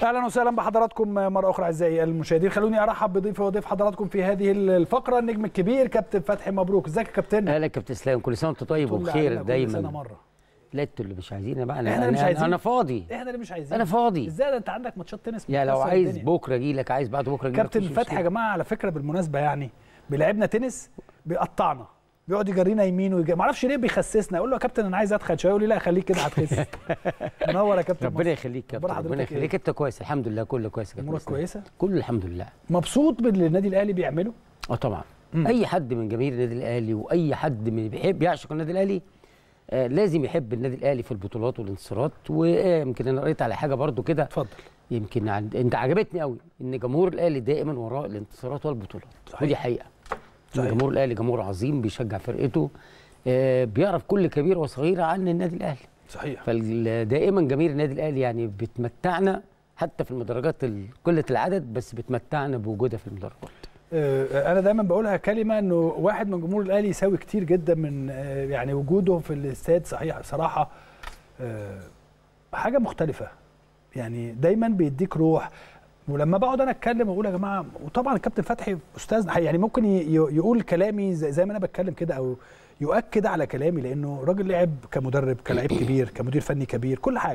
اهلا وسهلا بحضراتكم مره اخرى اعزائي المشاهدين خلوني ارحب بضيفي وضيف حضراتكم في هذه الفقره النجم الكبير كابتن فتحي مبروك ازيك يا كابتن اهلا كابتن اسلام كل سنه وانت طيب طول وبخير علينا كل دايما سنه مره لا انتوا اللي مش عايزين بقى انا احنا اللي انا, مش عايزين. أنا فاضي احنا اللي مش عايزين انا فاضي ازاي ده انت عندك ماتشات تنس يا لو مكسر عايز الدنيا. بكره اجي لك عايز بعد بكره اجي لك كابتن مفيش فتحي يا مشكلة. جماعه على فكره بالمناسبه يعني بيلعبنا تنس بيقطعنا بيقعد يجرينا يمين ويجري ما اعرفش ليه بيخسسنا اقول له يا كابتن انا عايز اتخن شويه يقول لي لا خليك كده هتخس منور يا كابتن ربنا مصر. يخليك يا أخبار كابتن ربنا حضرتك إيه؟ يخليك انت كويس الحمد لله كله كويس يا كابتن امورك إسلام. كويسه كله الحمد لله مبسوط باللي النادي الاهلي بيعمله اه طبعا مم. اي حد من جماهير النادي الاهلي واي حد من بيحب يعشق النادي الاهلي آه لازم يحب النادي الاهلي في البطولات والانتصارات ويمكن انا قريت على حاجه برضو كده اتفضل يمكن عند... انت عجبتني قوي ان جمهور الاهلي دائما وراء الانتصارات والبطولات صحيح. ودي حقيقه صحيح. جمهور الاهلي جمهور عظيم بيشجع فرقته آه بيعرف كل كبيره وصغيره عن النادي الاهلي صحيح فدائما جماهير النادي الاهلي يعني بتمتعنا حتى في المدرجات ال- قله العدد بس بتمتعنا بوجودها في المدرجات آه، انا دايما بقولها كلمه انه واحد من جمهور الاهلي يساوي كتير جدا من آه، يعني وجوده في الاستاد صحيح صراحه آه، حاجه مختلفه يعني دايما بيديك روح ولما بقعد انا اتكلم واقول يا جماعه وطبعا الكابتن فتحي استاذ يعني ممكن ي- ي- يقول كلامي زي زي ما انا بتكلم كده او يؤكد على كلامي لانه راجل لعب كمدرب كلاعب كبير كمدير فني كبير كل حاجه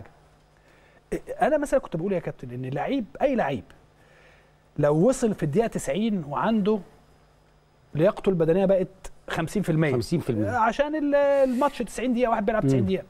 انا مثلا كنت بقول يا كابتن ان لعيب اي لعيب لو وصل في الدقيقه 90 وعنده لياقته البدنيه بقت 50% 50% عشان ال- الماتش 90 دقيقه واحد بيلعب 90 مم. دقيقه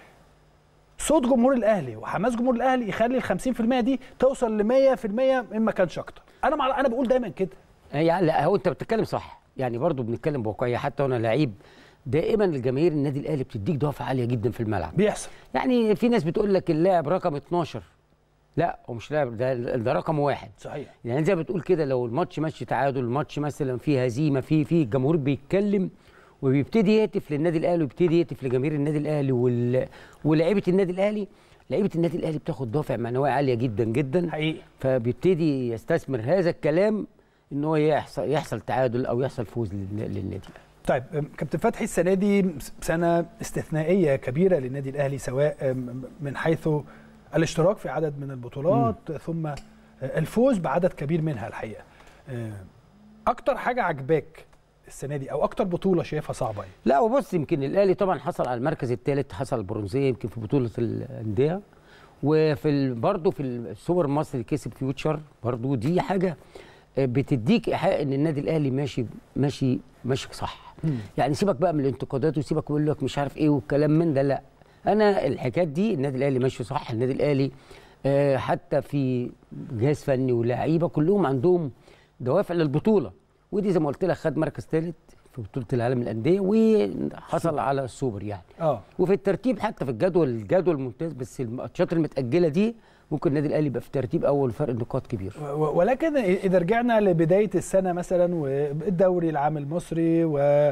صوت جمهور الاهلي وحماس جمهور الاهلي يخلي ال 50% دي توصل ل 100% ان ما كانش اكتر انا مع انا بقول دايما كده يعني لا هو انت بتتكلم صح يعني برضو بنتكلم بواقعيه حتى وانا لعيب دائما الجماهير النادي الاهلي بتديك دفعه عاليه جدا في الملعب بيحصل يعني في ناس بتقول لك اللاعب رقم 12 لا هو مش لاعب ده, ده رقم واحد صحيح يعني زي ما بتقول كده لو الماتش ماشي تعادل الماتش مثلا فيه هزيمه فيه فيه الجمهور بيتكلم وبيبتدي يهتف للنادي الاهلي ويبتدي يهتف لجماهير النادي الاهلي وال... ولاعيبه النادي الاهلي لعيبه النادي الاهلي بتاخد دافع معنوي عاليه جدا جدا حقيقي فبيبتدي يستثمر هذا الكلام ان هو يحصل يحصل تعادل او يحصل فوز للن- للنادي طيب أم، كابتن فتحي السنه دي سنه استثنائيه كبيره للنادي الاهلي سواء أم، من حيث الاشتراك في عدد من البطولات ثم الفوز بعدد كبير منها الحقيقه أم، اكتر حاجه عجباك السنه دي او اكتر بطوله شايفها صعبه ايه لا وبص يمكن الاهلي طبعا حصل على المركز الثالث حصل البرونزيه يمكن في بطوله الانديه وفي ال... برضه في السوبر المصري كسب فيوتشر برضه دي حاجه آه، بتديك ايحاء ان النادي الاهلي ماشي ماشي ماشي صح يعني سيبك بقى من الانتقادات وسيبك يقول لك مش عارف ايه والكلام من ده لا انا الحكايات دي النادي الاهلي ماشي صح النادي الاهلي آه، حتى في جهاز فني ولاعيبه كلهم عندهم دوافع للبطوله ودي زي ما قلت لك خد مركز ثالث في بطوله العالم للانديه وحصل على السوبر يعني اه وفي الترتيب حتى في الجدول الجدول ممتاز بس الماتشات المتاجله دي ممكن النادي الاهلي يبقى في ترتيب اول فرق نقاط كبير و- ولكن اذا رجعنا لبدايه السنه مثلا والدوري العام المصري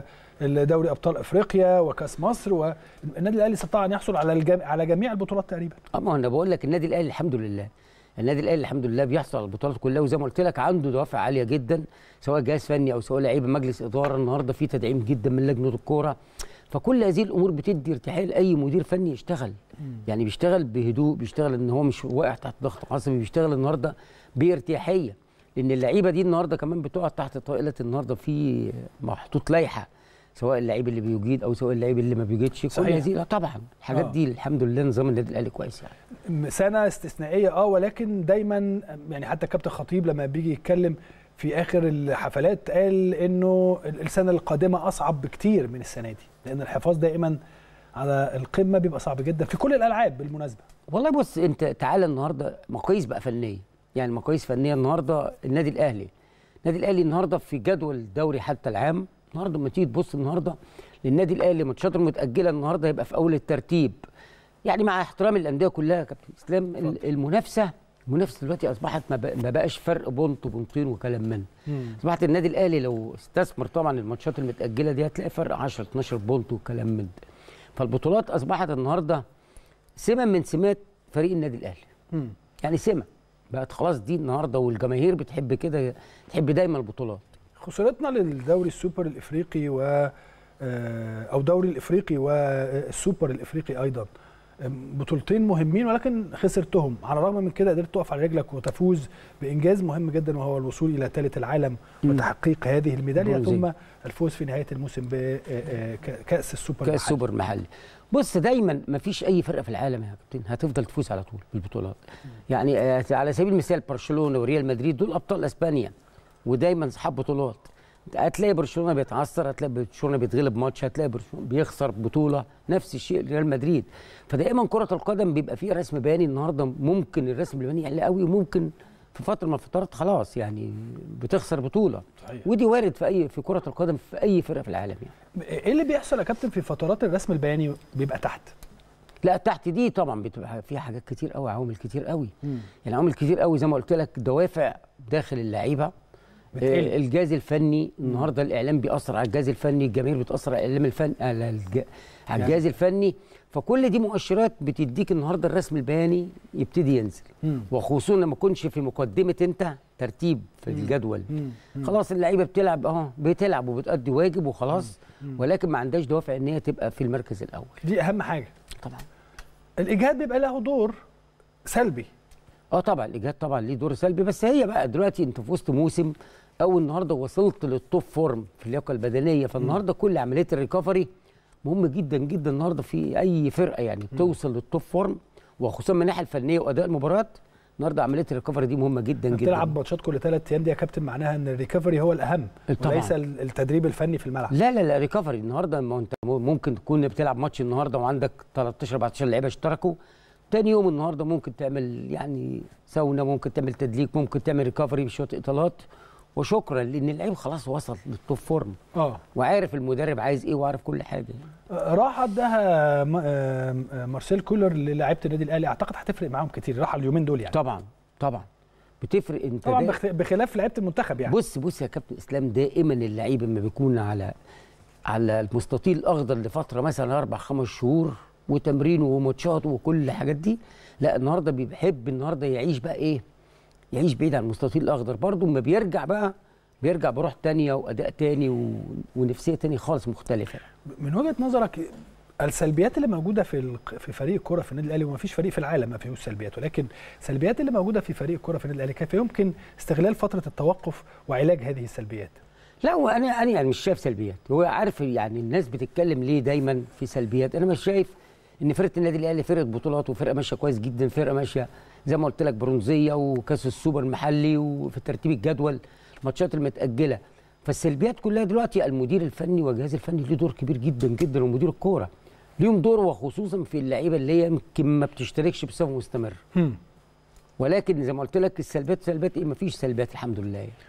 والدوري ابطال افريقيا وكاس مصر والنادي الاهلي استطاع ان يحصل على الجم... على جميع البطولات تقريبا اما انا بقول لك النادي الاهلي الحمد لله النادي الاهلي الحمد لله بيحصل على البطولات كلها وزي ما قلت لك عنده دوافع عاليه جدا سواء جهاز فني او سواء لعيبه مجلس اداره النهارده في تدعيم جدا من لجنه الكوره فكل هذه الامور بتدي ارتياحيه لاي مدير فني يشتغل يعني بيشتغل بهدوء بيشتغل ان هو مش واقع تحت ضغط عصبي بيشتغل النهارده بارتياحيه لان اللعيبه دي النهارده كمان بتقع تحت طائله النهارده في محطوط لائحه سواء اللعيب اللي بيجيد او سواء اللعيب اللي ما بيجيدش كل صحيح. هذه لا طبعا الحاجات آه. دي الحمد لله نظام النادي الاهلي كويس يعني سنه استثنائيه اه ولكن دايما يعني حتى كابتن خطيب لما بيجي يتكلم في اخر الحفلات قال انه السنه القادمه اصعب بكتير من السنه دي لان الحفاظ دائما على القمه بيبقى صعب جدا في كل الالعاب بالمناسبه والله بص انت تعالى النهارده مقاييس بقى فنيه يعني مقاييس فنيه النهارده النادي الاهلي النادي الاهلي النهارده في جدول الدوري حتى العام النهارده لما تيجي تبص النهارده للنادي الاهلي ماتشاته المتاجله النهارده هيبقى في اول الترتيب يعني مع احترام الانديه كلها يا كابتن اسلام ال- المنافسه المنافسه دلوقتي اصبحت ما بق- ما بقاش فرق بونت وبونتين وكلام من اصبحت النادي الاهلي لو استثمر طبعا الماتشات المتاجله دي هتلاقي فرق 10 12 بونت وكلام من ده فالبطولات اصبحت النهارده سمه من سمات فريق النادي الاهلي مم. يعني سمه بقت خلاص دي النهارده والجماهير بتحب كده تحب دايما البطولات خسارتنا للدوري السوبر الافريقي و آه، او دوري الافريقي والسوبر الافريقي ايضا بطولتين مهمين ولكن خسرتهم على الرغم من كده قدرت تقف على رجلك وتفوز بانجاز مهم جدا وهو الوصول الى ثالث العالم مم. وتحقيق هذه الميداليه برونزية. ثم الفوز في نهايه الموسم بكاس السوبر كاس المحلي. سوبر محلي بص دايما ما فيش اي فرقه في العالم يا كابتن هتفضل تفوز على طول بالبطولات يعني آه، على سبيل المثال برشلونه وريال مدريد دول ابطال اسبانيا ودايما اصحاب بطولات هتلاقي برشلونه بيتعثر هتلاقي برشلونه بيتغلب ماتش هتلاقي برشلونه بيخسر بطوله نفس الشيء ريال مدريد فدائما كره القدم بيبقى فيه رسم بياني النهارده ممكن الرسم البياني يعلى قوي وممكن في فتره من الفترات خلاص يعني بتخسر بطوله صحيح. ودي وارد في اي في كره القدم في اي فرقه في العالم يعني ايه اللي بيحصل يا كابتن في فترات الرسم البياني بيبقى تحت لا تحت دي طبعا بتبقى فيها حاجات كتير قوي عوامل كتير قوي يعني عوامل كتير قوي زي ما قلت لك دوافع داخل اللعيبه بتقل. آه، الجهاز الفني النهارده الاعلام بيأثر على الجهاز الفني الجماهير بتأثر على الاعلام الفني على, الج... على الجهاز الفني فكل دي مؤشرات بتديك النهارده الرسم البياني يبتدي ينزل مم. وخصوصا لما تكونش في مقدمه انت ترتيب في الجدول مم. خلاص اللعيبه بتلعب اه بتلعب وبتأدي واجب وخلاص ولكن ما عندهاش دوافع ان هي تبقى في المركز الاول دي اهم حاجه طبعا الاجهاد بيبقى له دور سلبي اه طبعا الاجهاد طبعا ليه دور سلبي بس هي بقى دلوقتي انت في وسط موسم او النهارده وصلت للتوب فورم في اللياقه البدنيه فالنهارده كل عمليه الريكفري مهم جدا جدا النهارده في اي فرقه يعني توصل للتوب فورم وخصوصا من الناحيه الفنيه واداء المباراه النهارده عمليه الريكفري دي مهمه جدا جدا بتلعب ماتشات كل ثلاث ايام دي يا كابتن معناها ان الريكفري هو الاهم طبعاً. وليس التدريب الفني في الملعب لا لا لا ريكفري النهارده ما انت ممكن تكون بتلعب ماتش النهارده وعندك 13 14 لعيبه اشتركوا تاني يوم النهارده ممكن تعمل يعني ساونا ممكن تعمل تدليك ممكن تعمل ريكفري بشويه اطالات وشكرا لان اللعيب خلاص وصل للتوب فورم اه وعارف المدرب عايز ايه وعارف كل حاجه راحه اداها م- آه، آه، مارسيل كولر للاعيبه النادي الاهلي اعتقد هتفرق معاهم كتير راحه اليومين دول يعني طبعا طبعا بتفرق انت طبعا دا- بخ- بخلاف لعيبه المنتخب يعني بص بص يا كابتن اسلام دائما اللعيب لما بيكون على على المستطيل الاخضر لفتره مثلا اربع خمس شهور وتمرينه وماتشاته وكل الحاجات دي لا النهارده بيحب النهارده يعيش بقى ايه يعيش بعيد عن المستطيل الاخضر برضه اما بيرجع بقى بيرجع بروح تانية واداء تاني و... ونفسيه تانية خالص مختلفه من وجهه نظرك السلبيات اللي موجوده في الق- في فريق الكره في النادي الاهلي وما فيش فريق في العالم ما فيهوش سلبيات ولكن السلبيات اللي موجوده في فريق الكره في النادي الاهلي كيف يمكن استغلال فتره التوقف وعلاج هذه السلبيات لا هو انا انا يعني مش شايف سلبيات هو عارف يعني الناس بتتكلم ليه دايما في سلبيات انا مش شايف ان فرقه النادي الاهلي فرقه بطولات وفرقه ماشيه كويس جدا فرقه ماشيه زي ما قلت لك برونزيه وكاس السوبر المحلي وفي ترتيب الجدول الماتشات المتاجله فالسلبيات كلها دلوقتي المدير الفني والجهاز الفني له دور كبير جدا جدا ومدير الكوره ليهم دور وخصوصا في اللعيبه اللي هي يمكن ما بتشتركش بصفه مستمره ولكن زي ما قلت لك السلبيات سلبيات ايه مفيش سلبيات الحمد لله يعني.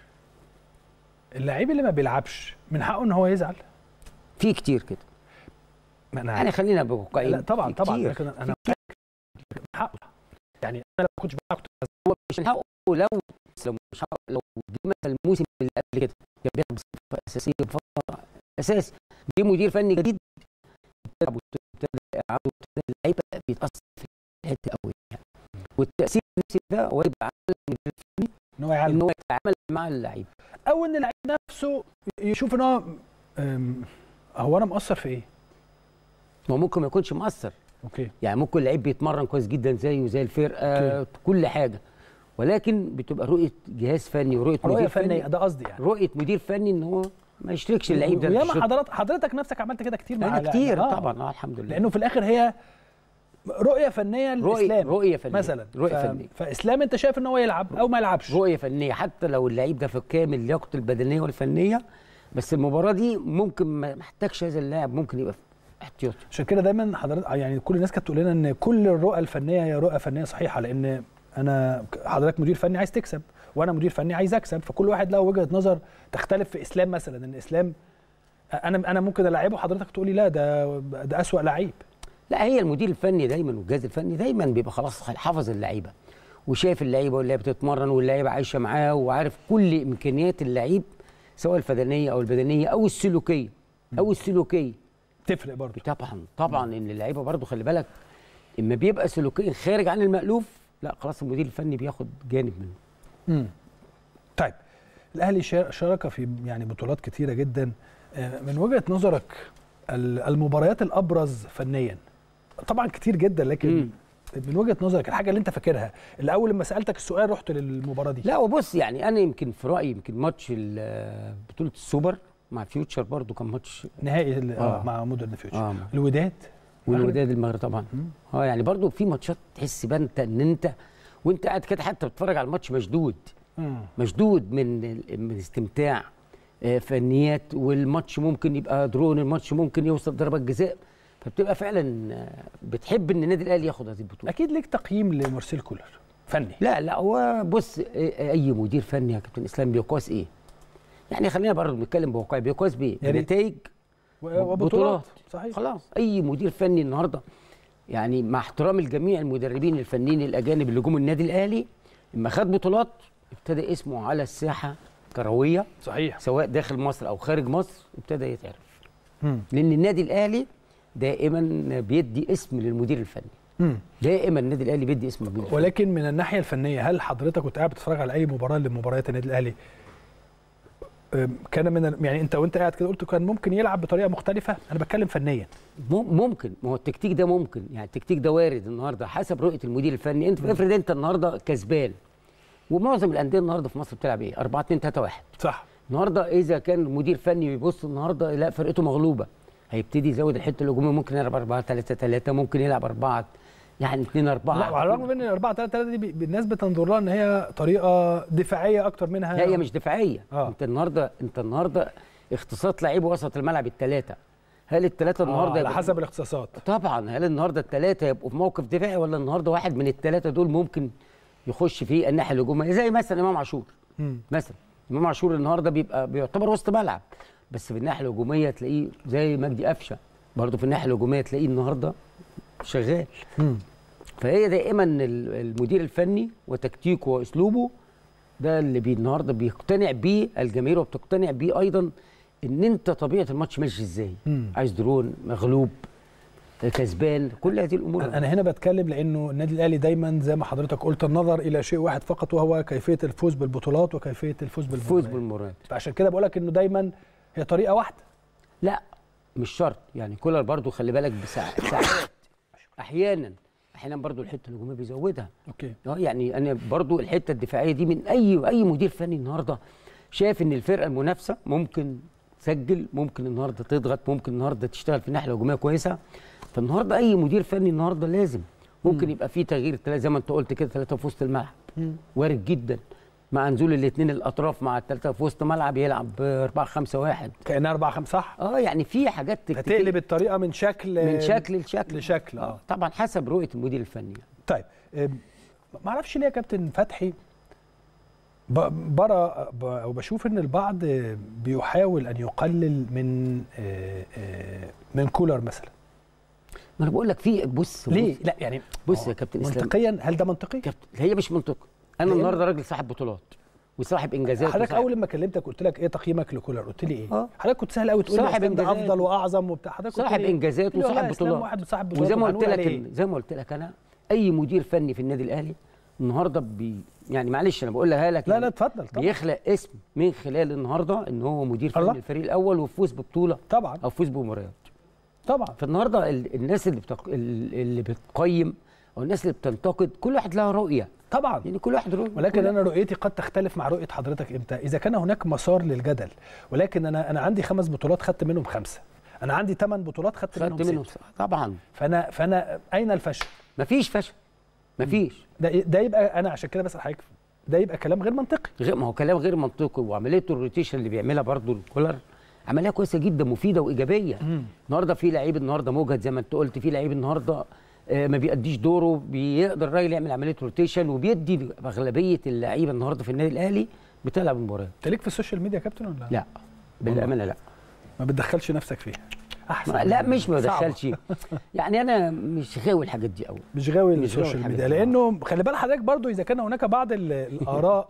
اللعيب اللي ما بيلعبش من حقه ان هو يزعل في كتير كده ما انا يعني خلينا بواقعيين لا طبعا في طبعا كتير. لكن انا من حقه يعني انا لو ما كنتش بلعب كنت هو مش من حقه لو لو مش حقه لو جه مثلا الموسم اللي قبل كده كان بيلعب بصفه اساسيه بفتره اساس جه مدير فني جديد بيلعب وابتدى يقعد وابتدى اللعيبه بيتاثر في الحته قوي يعني والتاثير النفسي ده واجب على المدير الفني ان هو يعلم ان هو يتعامل مع اللعيبه او ان اللعيب نفسه يشوف ان هو أم، هو انا مقصر في ايه؟ ما هو ممكن ما يكونش مؤثر اوكي يعني ممكن اللعيب بيتمرن كويس جدا زيه وزي الفرقه أوكي. كل حاجه ولكن بتبقى رؤيه جهاز فني ورؤيه رؤيه مدير فنيه فني ده قصدي يعني رؤيه مدير فني ان هو ما يشتركش اللعيب ده في وياما الشغل. حضرتك حضرتك نفسك عملت كده كتير مع انا لا- كتير آه. طبعا اه الحمد لله لانه في الاخر هي رؤيه فنيه رؤيه للاسلام رؤيه فنيه مثلا رؤيه ف... فنيه فاسلام انت شايف ان هو يلعب او ما يلعبش رؤيه فنيه حتى لو اللعيب ده في كامل لياقته البدنيه والفنيه بس المباراه دي ممكن ما محتاجش هذا اللاعب ممكن يبقى في احتياطي عشان كده دايما حضرتك يعني كل الناس كانت تقول لنا ان كل الرؤى الفنيه هي رؤى فنيه صحيحه لان انا حضرتك مدير فني عايز تكسب وانا مدير فني عايز اكسب فكل واحد له وجهه نظر تختلف في اسلام مثلا ان اسلام انا انا ممكن العبه حضرتك تقولي لا ده ده اسوأ لعيب لا هي المدير الفني دايما والجهاز الفني دايما بيبقى خلاص حافظ اللعيبه وشايف اللعيبه واللعيبه بتتمرن واللعيبه عايشه معاه وعارف كل امكانيات اللعيب سواء الفنيه او البدنيه او السلوكيه او السلوكيه تفرق برضه طبعا طبعا ان اللعيبه برضو خلي بالك اما بيبقى سلوكيا خارج عن المألوف لا خلاص المدير الفني بياخد جانب منه مم. طيب الاهلي شار- شارك في يعني بطولات كتيره جدا آه، من وجهه نظرك ال- المباريات الابرز فنيا طبعا كتير جدا لكن مم. من وجهه نظرك الحاجه اللي انت فاكرها الاول لما سالتك السؤال رحت للمباراه دي لا وبص يعني انا يمكن في رايي يمكن ماتش ال- بطوله السوبر مع فيوتشر برضو كان ماتش نهائي ال- آه. آه. مع مودرن فيوتشر اه الوداد والوداد المغرب طبعا مم. اه يعني برضو في ماتشات تحس بقى انت ان انت وانت قاعد كده حتى بتتفرج على الماتش مشدود مم. مشدود من ال- من استمتاع آه، فنيات والماتش ممكن يبقى درون الماتش ممكن يوصل ضربات جزاء فبتبقى فعلا آه، بتحب ان النادي الاهلي ياخد هذه البطوله اكيد ليك تقييم لمارسيل كولر فني لا لا هو بص آه، اي مدير فني يا كابتن اسلام بيقاس ايه يعني خلينا برضه نتكلم بواقعيه بيقاس بايه يا ريت. بنتائج و- بطولات. وبطولات صحيح خلاص اي مدير فني النهارده يعني مع احترامي لجميع المدربين الفنيين الاجانب اللي جم النادي الاهلي لما خد بطولات ابتدى اسمه على الساحه كرويه صحيح سواء داخل مصر او خارج مصر ابتدى يتعرف مم. لان النادي الاهلي دائما بيدي اسم للمدير الفني مم. دائما النادي الاهلي بيدي اسم للمدير الفني ولكن من الناحيه الفنيه هل حضرتك كنت قاعد بتتفرج على اي مباراه لمباريات النادي الاهلي أم، كان من ال- يعني انت وانت قاعد كده قلت كان ممكن يلعب بطريقه مختلفه انا بتكلم فنيا مم- ممكن ما هو التكتيك ده ممكن يعني التكتيك ده وارد النهارده حسب رؤيه المدير الفني انت افرض انت النهارده كسبان ومعظم الانديه النهارده في مصر بتلعب ايه 4 2 3 1 صح النهارده اذا كان مدير فني بيبص النهارده لا فرقته مغلوبه هيبتدي يزود الحته الهجوميه ممكن يلعب 4 3 3 ممكن يلعب 4 يعني 2 4 لا وعلى الرغم من ان 4 3 3 دي بي- بي- الناس بتنظر لها ان هي طريقه دفاعيه اكتر منها لا هي مش دفاعيه آه. انت النهارده انت النهارده اختصاص لعيب وسط الملعب الثلاثه هل الثلاثه النهارده آه على يبقوا- حسب الاختصاصات طبعا هل النهارده الثلاثه يبقوا في موقف دفاعي ولا النهارده واحد من الثلاثه دول ممكن يخش في الناحيه الهجوميه زي مثلا امام عاشور مم. مثلا امام عاشور النهارده بيبقى بيعتبر وسط ملعب بس في الناحيه الهجوميه تلاقيه زي مجدي قفشه برضه في الناحيه الهجوميه تلاقيه النهارده شغال مم. فهي دائما ال- المدير الفني وتكتيكه واسلوبه ده اللي بي النهارده بيقتنع بيه الجماهير وبتقتنع بيه ايضا ان انت طبيعه الماتش ماشي ازاي مم. عايز درون مغلوب كسبان كل هذه الامور انا هنا بتكلم لانه النادي الاهلي دايما زي ما حضرتك قلت النظر الى شيء واحد فقط وهو كيفيه الفوز بالبطولات وكيفيه الفوز فوز بالبطولات بالمراد فعشان كده بقول لك انه دايما هي طريقه واحده لا مش شرط يعني كولر برضو خلي بالك بساعات ساعات احيانا احيانا برضو الحته الهجوميه بيزودها اوكي اه يعني انا برضو الحته الدفاعيه دي من اي اي مدير فني النهارده شايف ان الفرقه المنافسه ممكن تسجل ممكن النهارده تضغط ممكن النهارده تشتغل في الناحيه الهجوميه كويسه فالنهارده اي مدير فني النهارده لازم ممكن يبقى فيه تغيير تلا- زي ما انت قلت كده ثلاثه في وسط الملعب وارد جدا مع نزول الاثنين الاطراف مع الثلاثه في وسط ملعب يلعب 4 5 1 كانها 4 5 صح اه يعني في حاجات تكتيكية هتقلب الطريقه من شكل من شكل لشكل لشكل اه طبعا حسب رؤيه المدير الفني يعني. طيب أم، ما اعرفش ليه يا كابتن فتحي ب- برى ب- او بشوف ان البعض بيحاول ان يقلل من آه، آه، من كولر مثلا ما انا بقول لك في بص ليه بص, لا يعني بص هو يا كابتن اسلام منطقيا هل ده منطقي كابتن هي مش منطقي انا لأن- النهارده راجل صاحب بطولات وصاحب انجازات حضرتك وصاحب- اول ما كلمتك قلت لك ايه تقييمك لكولر قلت لي ايه آه. حضرتك كنت سهل قوي تقول لي صاحب أسلام ده إنجازات. افضل واعظم وبتاع حضرتك قلت صاحب لي انجازات قلت لي والله وصاحب يا إسلام بطولات واحد صاحب بطولات وزي ما قلت وهنقول لك عليه إن- زي ما قلت لك انا اي مدير فني في النادي الاهلي النهارده بي يعني معلش انا بقولها لك لا يعني لا اتفضل طبعا بيخلق اسم من خلال النهارده ان هو مدير الله. فني الفريق الاول ويفوز ببطوله طبعا او فوز بمباريات طبعا فالنهارده ال- الناس اللي بتق... اللي بتقيم او الناس اللي بتنتقد كل واحد لها رؤيه طبعا يعني كل واحد رؤيه ولكن كل- انا رؤيتي قد تختلف مع رؤيه حضرتك امتى اذا كان هناك مسار للجدل ولكن انا انا عندي خمس بطولات خدت منهم خمسه انا عندي ثمان بطولات خدت, خدت منهم منهم ست طبعا فانا فانا اين الفشل مفيش فشل مفيش ده ده يبقى انا عشان كده بسال حضرتك ده يبقى كلام غير منطقي غير ما هو كلام غير منطقي وعمليه الروتيشن اللي بيعملها برضو الكولر عمليه كويسه جدا مفيده وايجابيه النهارده في لعيب النهارده موجد زي ما انت قلت في لعيب النهارده آه، ما بيأديش دوره بيقدر الراجل يعمل عمليه روتيشن وبيدي اغلبيه اللعيبه النهارده في النادي الاهلي بتلعب المباريات انت ليك في السوشيال ميديا يا كابتن ولا لا بالامانه لا ما بتدخلش نفسك فيها احسن ما- لا مش ما صعبة. بدخلش يعني انا مش غاوي الحاجات دي قوي مش غاوي مش غاوي السوشيال الحاجات ميديا دي. لانه خلي بال حضرتك برضو اذا كان هناك بعض ال- الاراء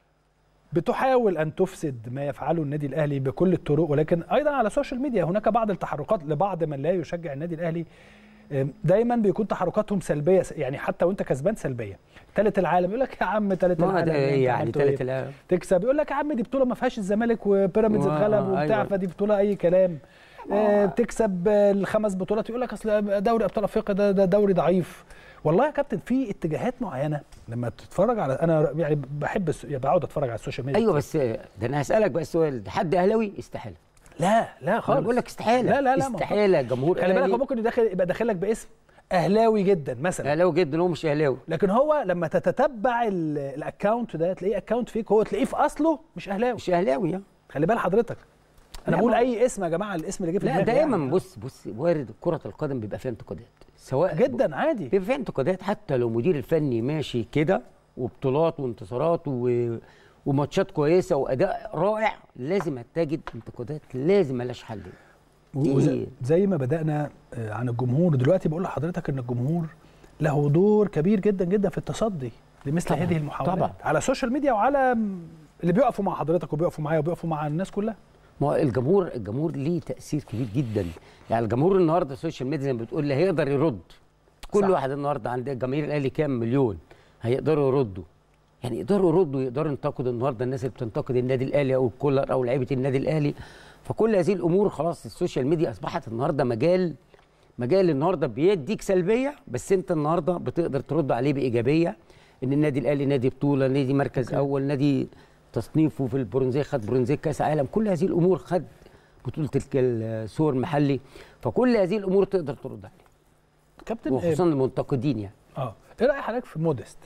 بتحاول ان تفسد ما يفعله النادي الاهلي بكل الطرق ولكن ايضا على السوشيال ميديا هناك بعض التحركات لبعض من لا يشجع النادي الاهلي أم، دايما بيكون تحركاتهم سلبيه يعني حتى وانت كسبان سلبيه ثالث العالم يقول لك يا عم ثالث ما العالم ده إيه، أنت يعني عملتوا إيه؟ ثالث العالم تكسب يقول لك يا عم دي بطوله ما فيهاش الزمالك وبيراميدز آه، اتغلب وبتاع أيوة. فدي بطوله اي كلام آه، بتكسب آه، الخمس بطولات يقول لك اصل دوري ابطال افريقيا ده, ده دوري ضعيف والله يا كابتن في اتجاهات معينه لما تتفرج على انا يعني بحب الس- يعني بقعد اتفرج على السوشيال ميديا ايوه بس ده انا هسالك بقى السؤال ده حد اهلاوي استحاله لا لا انا خالص بقول لك استحاله لا لا لا ما هو استحاله جمهور خلي بالك أهلي. هو ممكن يدخل يبقى داخل لك باسم اهلاوي جدا مثلا اهلاوي جدا هو مش اهلاوي لكن هو لما تتتبع ال- الاكونت ده تلاقيه اكونت فيك هو تلاقيه في اصله مش اهلاوي مش اهلاوي يعني. خلي بال حضرتك انا لا، بقول ما- اي اسم يا جماعه الاسم اللي جه في لا دماغي دايما يعني. بص بص وارد كره القدم بيبقى فيها انتقادات سواء جدا عادي بيبقى فيها انتقادات حتى لو مدير الفني ماشي كده وبطولات وانتصارات و... وماتشات كويسه واداء رائع لازم هتجد انتقادات لازم ملاش حل وزي دي- زي ما بدانا آه، عن الجمهور دلوقتي بقول لحضرتك ان الجمهور له دور كبير جدا جدا في التصدي لمثل طبعاً، هذه المحاولات طبعاً. على السوشيال ميديا وعلى م- اللي بيقفوا مع حضرتك وبيقفوا معايا وبيقفوا مع الناس كلها ما هو الجمهور الجمهور ليه تاثير كبير جدا يعني الجمهور النهارده السوشيال ميديا زي ما بتقول اللي هيقدر يرد كل صح. واحد النهارده عند الجماهير الاهلي كام مليون هيقدروا يردوا يعني يقدروا يردوا يقدروا ينتقدوا النهارده الناس اللي بتنتقد النادي الاهلي او الكولر او لعيبه النادي الاهلي فكل هذه الامور خلاص السوشيال ميديا اصبحت النهارده مجال مجال النهارده بيديك سلبيه بس انت النهارده بتقدر ترد عليه بايجابيه ان النادي الاهلي نادي بطوله نادي مركز أوكي. اول نادي تصنيفه في البرونزيه خد برونزيه كاس عالم كل هذه الامور خد بطوله الك- السور محلي فكل هذه الامور تقدر ترد عليها كابتن آه، وخصوصا المنتقدين يعني اه ايه راي حضرتك في موديست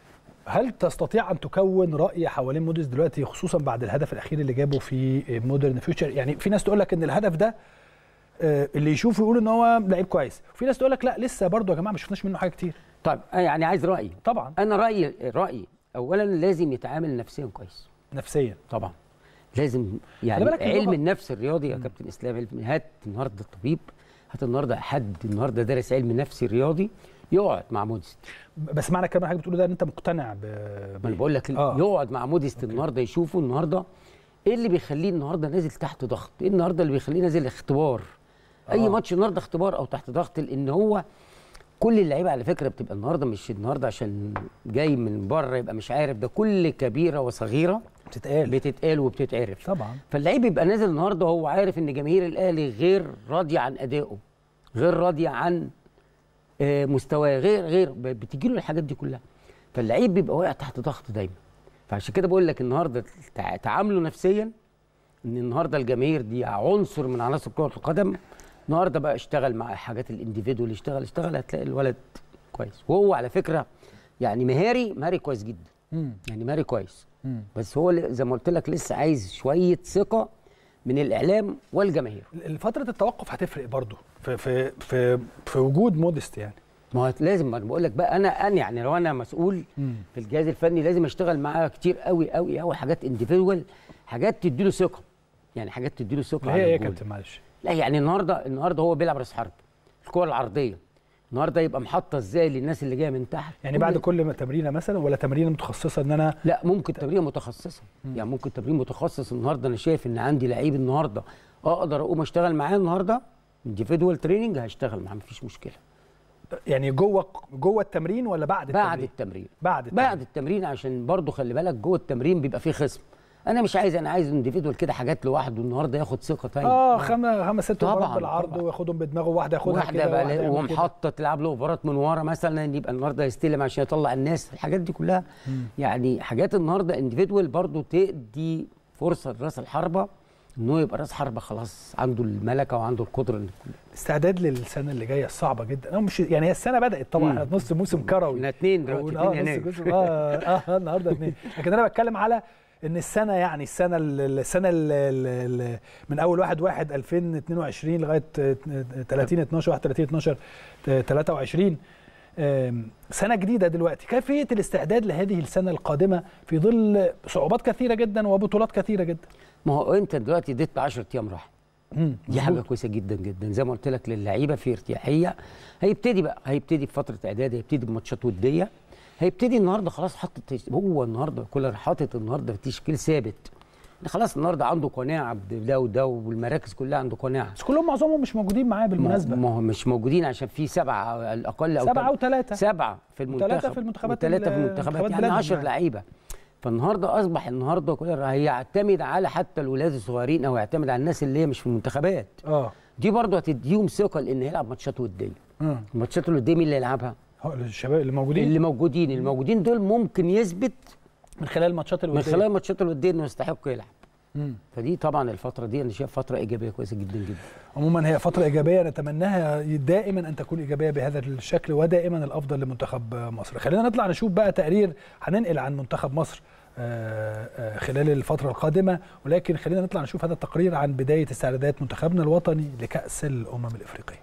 هل تستطيع ان تكون راي حوالين موديست دلوقتي خصوصا بعد الهدف الاخير اللي جابه في مودرن فيوتشر يعني في ناس تقول لك ان الهدف ده آه، اللي يشوفه يقول ان هو لعيب كويس وفي ناس تقول لك لا لسه برضه يا جماعه ما شفناش منه حاجه كتير طيب أنا يعني عايز رايي طبعا انا رايي رايي اولا لازم يتعامل نفسيا كويس نفسيا طبعا لازم يعني بالك علم اللغة- النفس الرياضي يا كابتن اسلام علم هات النهارده الطبيب هات النهارده حد النهارده دارس علم نفسي رياضي يقعد مع موديست بس معنى الكلام اللي حضرتك بتقوله ده ان انت مقتنع ب ما انا بقول لك آه. يقعد مع موديست النهارده يشوفه النهارده ايه اللي بيخليه النهارده نازل تحت ضغط ايه النهارده اللي بيخليه نازل اختبار اي آه. ماتش النهارده اختبار او تحت ضغط لان هو كل اللعيبه على فكره بتبقى النهارده مش النهارده عشان جاي من بره يبقى مش عارف ده كل كبيره وصغيره بتتقال بتتقال وبتتعرف طبعا فاللعيب يبقى نازل النهارده وهو عارف ان جماهير الاهلي غير راضيه عن ادائه غير راضيه عن آه، مستواه غير غير بتجي له الحاجات دي كلها فاللعيب بيبقى واقع تحت ضغط دايما فعشان كده بقول لك النهارده تع- تعامله نفسيا ان النهارده الجماهير دي عنصر من عناصر كره القدم النهارده بقى اشتغل مع حاجات الانديفيدوال اشتغل اشتغل هتلاقي الولد كويس وهو على فكره يعني مهاري مهاري كويس جدا مم. يعني مهاري كويس مم. بس هو ل- زي ما قلت لك لسه عايز شويه ثقه من الاعلام والجماهير فتره التوقف هتفرق برضه في في في في وجود موديست يعني ما هو لازم انا بقول لك بقى انا انا يعني لو انا مسؤول مم. في الجهاز الفني لازم اشتغل معاه كتير قوي قوي قوي حاجات انديفيدوال حاجات تديله ثقه يعني حاجات تديله ثقه اللي على هي ايه يا الجول. كابتن معلش لا يعني النهارده النهارده هو بيلعب راس حرب الكره العرضيه النهارده يبقى محطه ازاي للناس اللي جايه من تحت يعني كل- بعد كل تمرينه مثلا ولا تمرينه متخصصه ان انا لا ممكن تمرين متخصصه يعني ممكن تمرين متخصص النهارده انا شايف ان عندي لعيب النهارده اقدر اقوم اشتغل معاه النهارده انديفيدوال تريننج هشتغل معاه مفيش مشكله يعني جوه جوه التمرين ولا بعد بعد التمرين التمرين بعد التمرين. بعد التمرين عشان برضه خلي بالك جوه التمرين بيبقى فيه خصم انا مش عايز انا عايز انديفيدوال كده حاجات لوحده النهارده ياخد ثقه تانية اه خمس خمس ست طبعاً، ضربات بالعرض طبعاً. وياخدهم بدماغه واحده ياخدها واحده كده بقى واحده يعمل كده. ومحطه تلعب له اوفرات من ورا مثلا يبقى النهارده يستلم عشان يطلع الناس الحاجات دي كلها يعني حاجات النهارده انديفيدوال برضه تدي فرصه لراس الحربه ان هو يبقى راس حربه خلاص عنده الملكه وعنده القدره اللي استعداد للسنه اللي جايه الصعبه جدا أو مش يعني هي السنه بدات طبعا مم. احنا في نص موسم كروي احنا اتنين دلوقتي اه اتنين نص هناك جزء اه اه النهارده اتنين لكن انا بتكلم على ان السنه يعني السنه ال- السنه ال ال من اول 1 1 2022 لغايه 30 12 31 12 23 آم، سنه جديده دلوقتي كيفيه الاستعداد لهذه السنه القادمه في ظل صعوبات كثيره جدا وبطولات كثيره جدا ما هو انت دلوقتي اديت 10 ايام راحه مم، دي حاجه مظبوط. كويسه جدا جدا زي ما قلت لك للعيبه في ارتياحيه هيبتدي بقى هيبتدي بفتره اعداد هيبتدي بماتشات وديه هيبتدي النهارده خلاص حاطط تش- هو النهارده كولر حاطط النهارده تشكيل ثابت خلاص النهارده عنده قناعه بده وده والمراكز كلها عنده قناعه بس كلهم معظمهم مش موجودين معايا بالمناسبه ما هو مش موجودين عشان في سبعه على الاقل او سبعه تم- وثلاثه سبعه في المنتخب وثلاثة في المنتخبات وثلاثه في ال- المنتخبات منتخبات يعني بلادهم 10 يعني. لعيبه فالنهارده اصبح النهارده كولر هيعتمد على حتى الولاد الصغيرين او يعتمد على الناس اللي هي مش في المنتخبات اه دي برضه هتديهم ثقه لان يلعب ماتشات وديه مم. الماتشات الوديه مين اللي يلعبها هو الشباب اللي موجودين اللي موجودين الموجودين دول ممكن يثبت من خلال الماتشات من الوديه خلال الماتشات الوديه انه يستحق يلعب مم. فدي طبعا الفتره دي انا شايف فتره ايجابيه كويسه جدا جدا عموما هي فترة إيجابية نتمناها دائما أن تكون إيجابية بهذا الشكل ودائما الأفضل لمنتخب مصر خلينا نطلع نشوف بقى تقرير هننقل عن منتخب مصر آه، آه، خلال الفترة القادمة ولكن خلينا نطلع نشوف هذا التقرير عن بداية استعدادات منتخبنا الوطني لكأس الأمم الإفريقية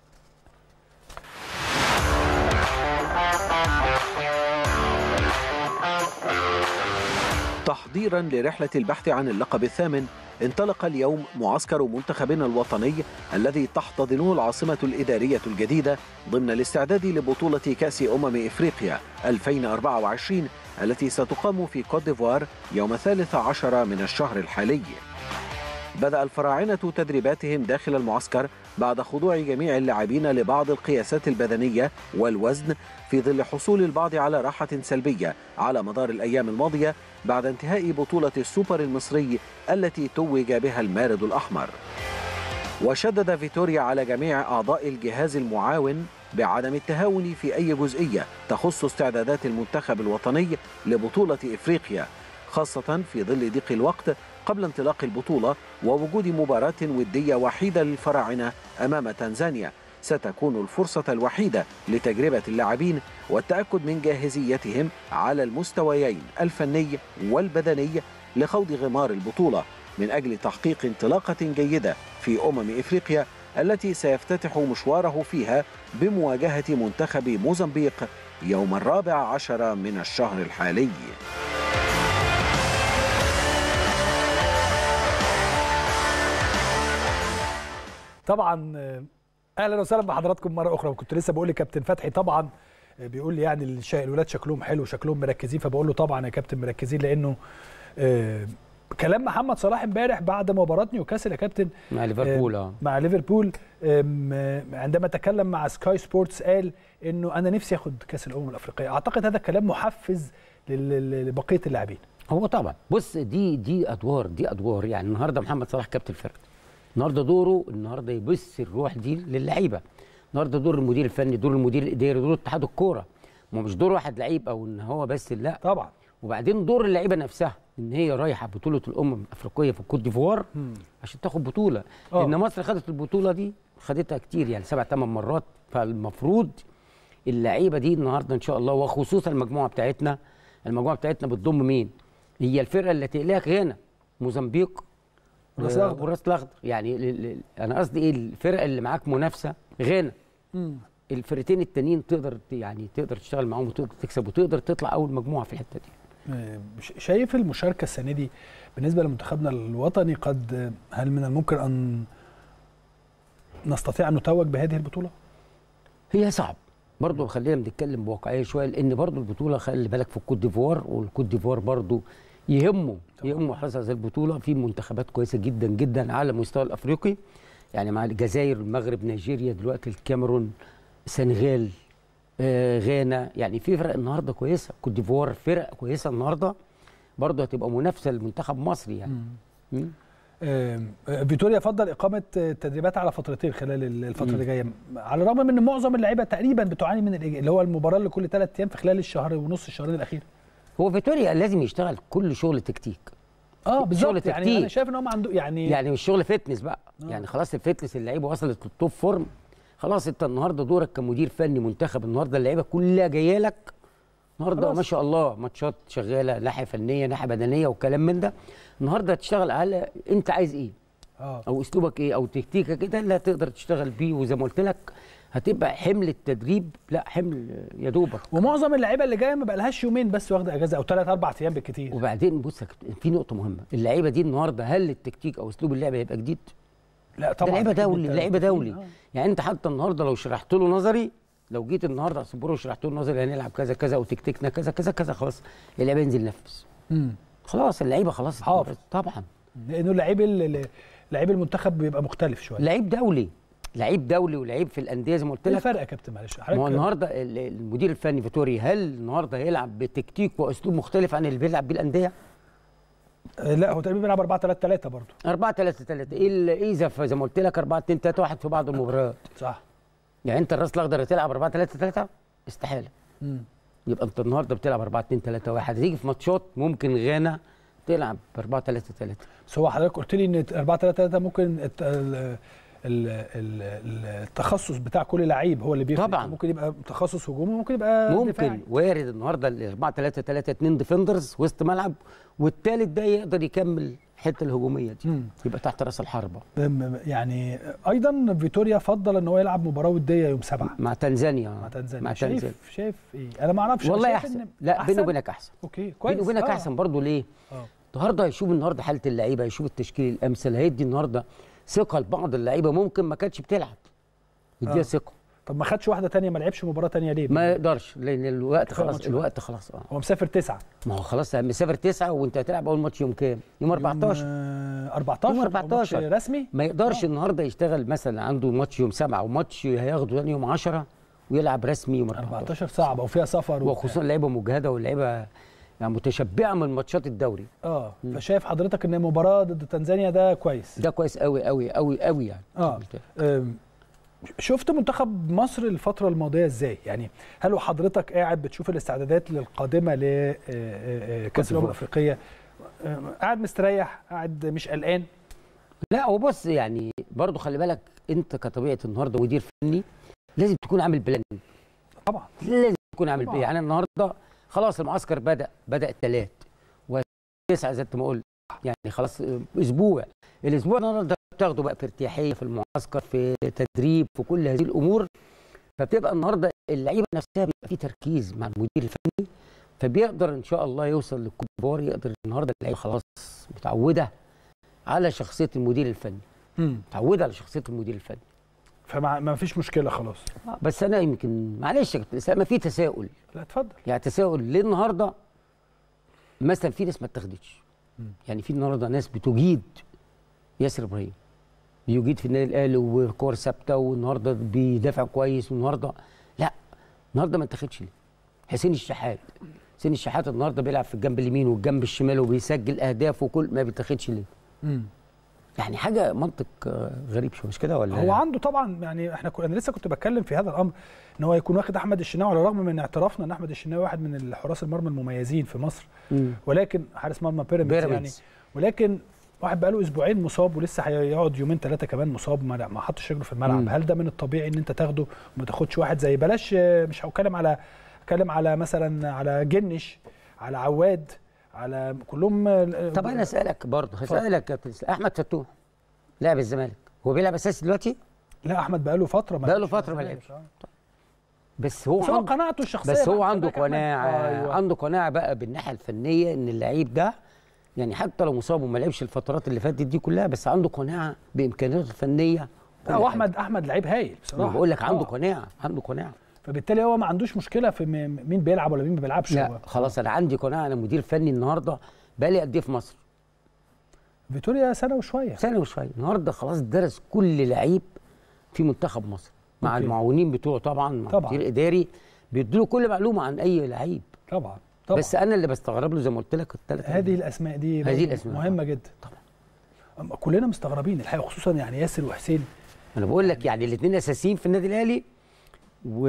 تحضيرا لرحلة البحث عن اللقب الثامن انطلق اليوم معسكر منتخبنا الوطني الذي تحتضنه العاصمة الإدارية الجديدة ضمن الاستعداد لبطولة كأس أمم إفريقيا 2024 التي ستقام في كوت ديفوار يوم الثالث عشر من الشهر الحالي بدأ الفراعنة تدريباتهم داخل المعسكر بعد خضوع جميع اللاعبين لبعض القياسات البدنية والوزن في ظل حصول البعض على راحة سلبية على مدار الأيام الماضية بعد انتهاء بطولة السوبر المصري التي توج بها المارد الأحمر وشدد فيتوريا على جميع أعضاء الجهاز المعاون بعدم التهاون في أي جزئية تخص استعدادات المنتخب الوطني لبطولة إفريقيا خاصة في ظل ضيق الوقت قبل انطلاق البطولة ووجود مباراة ودية وحيدة للفراعنة أمام تنزانيا ستكون الفرصة الوحيدة لتجربة اللاعبين والتأكد من جاهزيتهم على المستويين الفني والبدني لخوض غمار البطولة من أجل تحقيق انطلاقة جيدة في أمم إفريقيا التي سيفتتح مشواره فيها بمواجهة منتخب موزمبيق يوم الرابع عشر من الشهر الحالي طبعا آه، اهلا وسهلا بحضراتكم مره اخرى وكنت لسه بقول لكابتن فتحي طبعا آه، بيقول لي يعني الش- الولاد شكلهم حلو شكلهم مركزين فبقول له طبعا يا كابتن مركزين لانه آه، كلام محمد صلاح امبارح بعد مباراه نيوكاسل يا كابتن مع ليفربول اه مع ليفربول آم، آه، عندما تكلم مع سكاي سبورتس قال انه انا نفسي اخد كاس الامم الافريقيه اعتقد هذا الكلام محفز لل- لل- لبقيه اللاعبين هو طبعا بص دي دي ادوار دي ادوار يعني النهارده محمد صلاح كابتن الفرقه النهارده دوره النهارده يبث الروح دي للعيبه النهارده دور المدير الفني دور المدير الاداري دور اتحاد الكوره ما هو مش دور واحد لعيب او ان هو بس لا طبعا وبعدين دور اللعيبه نفسها ان هي رايحه بطوله الامم الافريقيه في الكوت ديفوار عشان تاخد بطوله آه. لان مصر خدت البطوله دي خدتها كتير يعني سبع ثمان مرات فالمفروض اللعيبه دي النهارده ان شاء الله وخصوصا المجموعه بتاعتنا المجموعه بتاعتنا بتضم مين؟ هي الفرقه اللي تقلقك غانا موزمبيق والراس و- الأخضر. والراس الاخضر يعني ال- ال- انا قصدي ايه الفرقه اللي معاك منافسه غانا الفرقتين التانيين تقدر ت- يعني تقدر تشتغل معاهم وتقدر تكسب وتقدر تطلع اول مجموعه في الحته دي آه، ش- شايف المشاركه السنه دي بالنسبه لمنتخبنا الوطني قد آه، هل من الممكن ان نستطيع ان نتوج بهذه البطوله؟ هي صعب برضه خلينا بنتكلم بواقعيه شويه لان برضه البطوله خلي بالك في الكوت ديفوار والكوت ديفوار برضه يهمه يهمه حرص هذه البطوله في منتخبات كويسه جدا جدا على المستوى الافريقي يعني مع الجزائر المغرب نيجيريا دلوقتي الكاميرون السنغال آه غانا يعني في فرق النهارده كويسه كوت ديفوار فرق كويسه النهارده برضه هتبقى منافسه لمنتخب مصري يعني مم. آه، آه، فيتوريا فضل اقامه آه، تدريبات على فترتين خلال ال- الفتره اللي جايه على الرغم من ان معظم اللعيبه تقريبا بتعاني من الإج- اللي هو المباراه اللي كل ثلاث ايام في خلال الشهر ونص الشهرين الاخير هو فيتوريا لازم يشتغل كل شغل تكتيك اه بالظبط يعني تكتيك. انا شايف ان هم عنده يعني, يعني مش شغل فتنس بقى آه. يعني خلاص الفتنس اللعيبه وصلت للتوب فورم خلاص انت النهارده دورك كمدير فني منتخب النهارده اللعيبه كلها جايه لك النهارده خلاص. ما شاء الله ماتشات شغاله ناحيه فنيه ناحيه بدنيه وكلام من ده النهارده هتشتغل على انت عايز ايه اه او اسلوبك ايه او تكتيكك ايه ده اللي هتقدر تشتغل بيه وزي ما قلت لك هتبقى حمل التدريب لا حمل يا دوبك ومعظم اللعيبه اللي جايه ما بقالهاش يومين بس واخده اجازه او ثلاث اربع ايام بالكتير وبعدين بص يا كابتن، في نقطه مهمه اللعيبه دي النهارده هل التكتيك او اسلوب اللعب هيبقى جديد لا ده طبعا لعيبه أكيد دولي أنت- لعيبه دولي آه. يعني انت حتى النهارده لو شرحت له نظري لو جيت النهارده على سبورو وشرحت له نظري هنلعب كذا كذا وتكتيكنا كذا كذا كذا خلاص اللعيبه ينزل ينفذ مم. خلاص اللعيبه خلاص حافظ. طبعا لانه اللعيب ال- لعيب المنتخب بيبقى مختلف شويه لعيب دولي لعيب دولي ولعيب في الانديه زي ما قلت ايه لك الفرق يا كابتن معلش ما هو حضرتك النهارده ال- المدير الفني فيتوري هل النهارده هيلعب بتكتيك واسلوب مختلف عن اللي بيلعب بيه الانديه؟ آه، لا هو تقريبا بيلعب 4 3 3 برضه 4 3 3 ايه ال- ايه اذا ف- زي ما قلت لك 4 2 3 1 في بعض المباريات صح يعني انت الراس الاخضر تلعب 4 3 3 استحاله مم. يبقى انت النهارده بتلعب 4 2 3 1 هتيجي في ماتشات ممكن غانا تلعب 4 3 3 بس هو حضرتك قلت لي ان 4 3 3 ممكن الت- ال- ال- ال- التخصص بتاع كل لعيب هو اللي بيفرق طبعاً. ممكن يبقى تخصص هجومي وممكن يبقى ممكن دفاعي. وارد النهارده ال 4 3 3 2 ديفندرز وسط ملعب والثالث ده يقدر يكمل الحته الهجوميه دي مم. يبقى تحت راس الحربه أم- يعني ايضا فيتوريا فضل ان هو يلعب مباراه وديه يوم سبعة مع تنزانيا مع تنزانيا مع تنزانيا شايف شايف ايه انا ما اعرفش والله شايف احسن إن لا بيني وبينك احسن اوكي كويس بيني وبينك آه. احسن برضه ليه؟ اه النهارده هيشوف النهارده حاله اللعيبه هيشوف التشكيل الامثل هيدي النهارده ثقه لبعض اللعيبه ممكن ما كانتش بتلعب يديها آه. ثقه طب ما خدش واحده تانية ما لعبش مباراه تانية ليه ما يقدرش لان الوقت كفاية خلاص ماتش الوقت خلاص اه هو مسافر تسعة ما هو خلاص مسافر تسعه وانت هتلعب اول ماتش يوم كام؟ يوم 14 يوم آه، 14 يوم أو ماتش 14. رسمي ما يقدرش النهارده يشتغل مثلا عنده ماتش يوم سبعه وماتش هياخده ثاني يوم 10 ويلعب رسمي يوم 14 14 صعبه وفيها سفر وبتاع. وخصوصا لعيبه مجهده واللعيبه يعني متشبعه من ماتشات الدوري اه فشايف حضرتك ان مباراه ضد تنزانيا ده كويس ده كويس قوي قوي قوي قوي يعني اه أم، شفت منتخب مصر الفترة الماضية ازاي؟ يعني هل حضرتك قاعد بتشوف الاستعدادات للقادمة لكأس الأمم الأفريقية أم، قاعد مستريح قاعد مش قلقان لا هو بص يعني برضه خلي بالك انت كطبيعه النهارده مدير فني لازم تكون عامل بلان طبعا لازم تكون عامل طبعا. بلان يعني النهارده خلاص المعسكر بدا بدا الثلاث وتسعه زي ما قلت يعني خلاص اسبوع الاسبوع النهارده بتاخده بقى في ارتياحيه في المعسكر في تدريب في كل هذه الامور فبتبقى النهارده اللعيبه نفسها بيبقى في تركيز مع المدير الفني فبيقدر ان شاء الله يوصل للكوت ديفوار يقدر النهارده اللعيبه خلاص متعوده على شخصيه المدير الفني مم. متعوده على شخصيه المدير الفني فما ما فيش مشكلة خلاص بس انا يمكن معلش يا كابتن اسامه ما في تساؤل لا اتفضل يعني تساؤل ليه النهارده مثلا في ناس ما اتاخدتش مم. يعني في النهارده ناس بتجيد ياسر ابراهيم بيجيد في النادي الاهلي وكور ثابته والنهارده بيدافع كويس والنهارده لا النهارده ما اتاخدش ليه حسين الشحات حسين الشحات النهارده بيلعب في الجنب اليمين والجنب الشمال وبيسجل اهداف وكل ما بيتاخدش ليه مم. يعني حاجه منطق آه، غريب شويه مش كده ولا هو عنده طبعا يعني احنا كو- انا لسه كنت بتكلم في هذا الامر ان هو يكون واخد احمد الشناوي على الرغم من اعترافنا ان احمد الشناوي واحد من الحراس المرمى المميزين في مصر مم. ولكن حارس مرمى بيراميدز يعني بيراميدز ولكن واحد بقاله اسبوعين مصاب ولسه هيقعد يومين ثلاثه كمان مصاب ما ما حطش رجله في الملعب مم. هل ده من الطبيعي ان انت تاخده وما تاخدش واحد زي بلاش آه، مش هتكلم على اتكلم على مثلا على جنش على عواد على كلهم آه، طب انا اسالك برضه هسالك يا كابتن إسلام. احمد فتوح لاعب الزمالك هو بيلعب اساسي دلوقتي لا احمد بقاله فتره ما بقاله لعبش فترة مع ما الزمالك. لعبش. آه. بس هو بس هو عنده قناعته الشخصيه بس هو بقى. عنده خلي بالك أحمد. قناعه أيوة. عنده قناعه بقى بالناحيه الفنيه ان اللعيب ده يعني حتى لو مصاب وما لعبش الفترات اللي فاتت دي كلها بس عنده قناعه بامكانياته الفنيه لا هو احمد احمد لعيب هايل انا بصراحه بقول لك عنده آه. قناعه عنده قناعه فبالتالي هو ما عندوش مشكله في م- مين بيلعب ولا مين ما بيلعبش لا هو. خلاص انا عندي قناعه انا مدير فني النهارده بقالي قد ايه في مصر فيتوريا سنه وشويه سنه وشويه النهارده خلاص درس كل لعيب في منتخب مصر مع أوكي. المعاونين بتوعه طبعا مع طبعاً. المدير الاداري بيدوا كل معلومه عن اي لعيب طبعا طبعا بس انا اللي بستغرب له زي ما قلت لك الثلاث هذه الاسماء دي هذه برضو الأسماء. مهمه جدا طبعا. أما كلنا مستغربين الحقيقه خصوصا يعني ياسر وحسين انا بقول لك يعني الاثنين اساسيين في النادي الاهلي و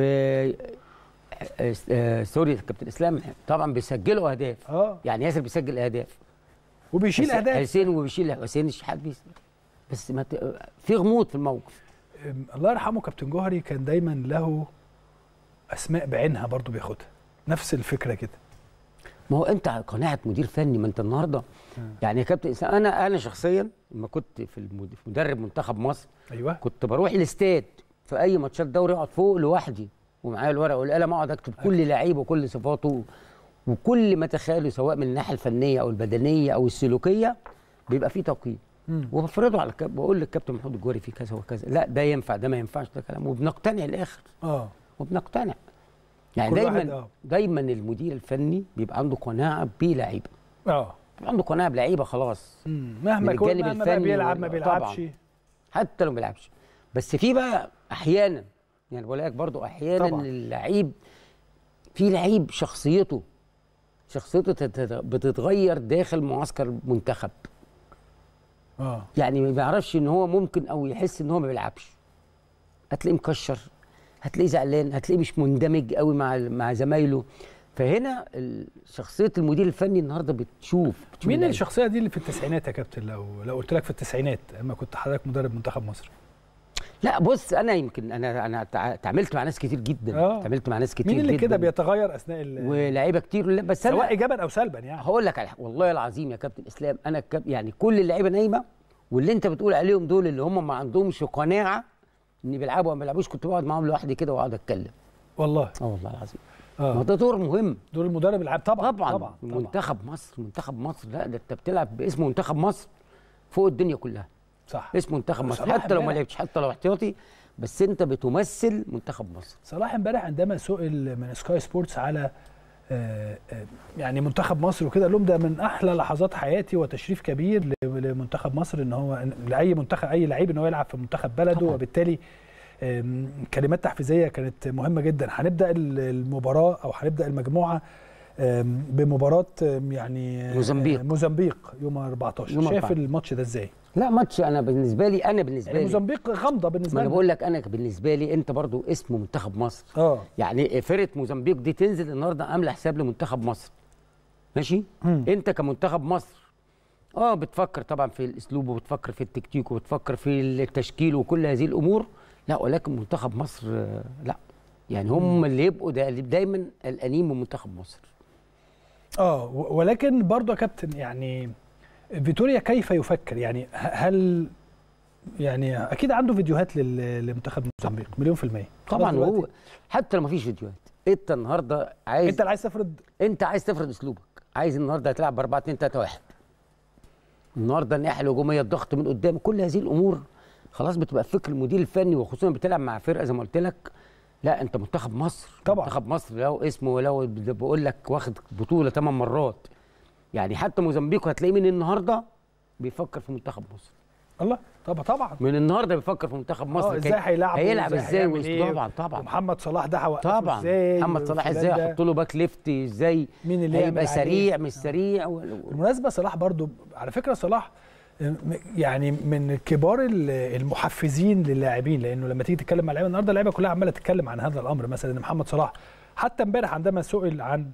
آه، آه، سوري كابتن اسلام طبعا بيسجلوا اهداف اه يعني ياسر بيسجل اهداف وبيشيل حس- اهداف حسين وبيشيل حسين الشحات بيس بس ما ت... في غموض في الموقف أم، الله يرحمه كابتن جوهري كان دايما له اسماء بعينها برضو بياخدها نفس الفكره كده ما هو انت قناعه مدير فني ما انت النهارده مم. يعني يا كابتن اسلام انا انا شخصيا لما كنت في المد... في مدرب منتخب مصر ايوه كنت بروح الاستاد في اي ماتشات دوري اقعد فوق لوحدي ومعايا الورقه والقلم اقعد اكتب كل لعيب وكل صفاته وكل ما تخيله سواء من الناحيه الفنيه او البدنيه او السلوكيه بيبقى فيه تقييم مم. وبفرضه على الكاب بقول للكابتن محمود الجوهري في كذا وكذا لا ده ينفع ده ما ينفعش ده كلام وبنقتنع الاخر اه وبنقتنع يعني كل واحد دايما آه. دايما المدير الفني بيبقى عنده قناعه بلعيبه اه بيبقى عنده قناعه بلعيبه خلاص مم. مهما من يكون الجانب مهما بقى الفني بيلعب ما وال- بيلعبش طبعاً. حتى لو ما بيلعبش بس في بقى احيانا يعني بقول لك برضو احيانا طبعاً. اللعيب في لعيب شخصيته شخصيته تت- بتتغير داخل معسكر منتخب اه يعني ما بيعرفش ان هو ممكن او يحس ان هو ما بيلعبش هتلاقيه مكشر هتلاقيه زعلان هتلاقيه مش مندمج قوي مع مع زمايله فهنا ال- شخصيه المدير الفني النهارده بتشوف, بتشوف مين اللعيبة. الشخصيه دي اللي في التسعينات يا كابتن لو لو قلت لك في التسعينات اما كنت حضرتك مدرب منتخب مصر لا بص انا يمكن انا انا تع- تعاملت مع ناس كتير جدا آه. تعاملت مع ناس كتير مين اللي جدا كده بيتغير اثناء ال- ولاعيبه كتير لا بس سواء انا ايجابا او سلبا يعني هقول لك على حاجة، والله العظيم يا كابتن اسلام انا كاب يعني كل اللعيبه نايمه واللي انت بتقول عليهم دول اللي هم ما عندهمش قناعه ان بيلعبوا او ما بيلعبوش كنت بقعد معاهم لوحدي كده واقعد اتكلم والله اه والله العظيم ما اه ده دور مهم دور المدرب العام طبعا طبعا, طبعا, طبعا. منتخب مصر منتخب مصر لا ده انت بتلعب باسم منتخب مصر فوق الدنيا كلها صح اسم منتخب مصر صلاح حتى لو ما امبارح. لعبتش حتى لو احتياطي بس انت بتمثل منتخب مصر صلاح امبارح عندما سئل من سكاي سبورتس على آه، آه، يعني منتخب مصر وكده قال لهم ده من احلى لحظات حياتي وتشريف كبير ل- لمنتخب مصر ان هو لاي منتخب اي لعيب ان هو يلعب في منتخب بلده طبعاً. وبالتالي آم، كلمات تحفيزيه كانت مهمه جدا هنبدا ال- المباراه او هنبدا المجموعه آم، بمباراه آم، يعني آه، موزمبيق. موزمبيق يوم 14 يوم شايف 14. الماتش ده ازاي؟ لا ماتش انا بالنسبه لي انا بالنسبه يعني لي موزمبيق غامضه بالنسبه ما انا لنا بقول لك انا بالنسبه لي انت برضو اسم منتخب مصر اه يعني فرقه موزمبيق دي تنزل النهارده عامله حساب لمنتخب مصر ماشي مم. انت كمنتخب مصر اه بتفكر طبعا في الاسلوب وبتفكر في التكتيك وبتفكر في التشكيل وكل هذه الامور لا ولكن منتخب مصر آه، لا يعني هم اللي يبقوا دا دايما قلقانين من منتخب مصر اه و- ولكن برضه يا كابتن يعني فيتوريا كيف يفكر يعني ه- هل يعني اكيد عنده فيديوهات لل- لمنتخب موزمبيق مليون في المية طبعا خلاص هو دلوقتي حتى لو ما فيش فيديوهات انت النهارده عايز انت اللي عايز تفرض انت عايز تفرض اسلوبك عايز النهارده هتلعب ب 4 2 3 1 النهارده الناحيه الهجوميه الضغط من قدام كل هذه الامور خلاص بتبقى فكر المدير الفني وخصوصا بتلعب مع فرقه زي ما قلت لك لا انت منتخب مصر طبعا. منتخب مصر لو اسمه ولو بقول لك واخد بطوله 8 مرات يعني حتى موزمبيق هتلاقيه من النهارده بيفكر في منتخب مصر الله طبعا طبعا من النهارده بيفكر في منتخب مصر اه ازاي كي- هيلعب هيلعب ازاي هيعمل وإز- إيه؟ طبعا طبعا ومحمد صلاح ده هوقفه طبعا ازاي محمد صلاح وفلان ازاي ده. احط له باك ليفت ازاي مين اللي يعمل هيبقى عليه؟ سريع مش آه. سريع و... بالمناسبه صلاح برضو على فكره صلاح م- يعني من كبار ال- المحفزين للاعبين لانه لما تيجي تتكلم مع اللعيبه النهارده اللعيبه كلها عماله تتكلم عن هذا الامر مثلا ان محمد صلاح حتى امبارح عندما سئل عن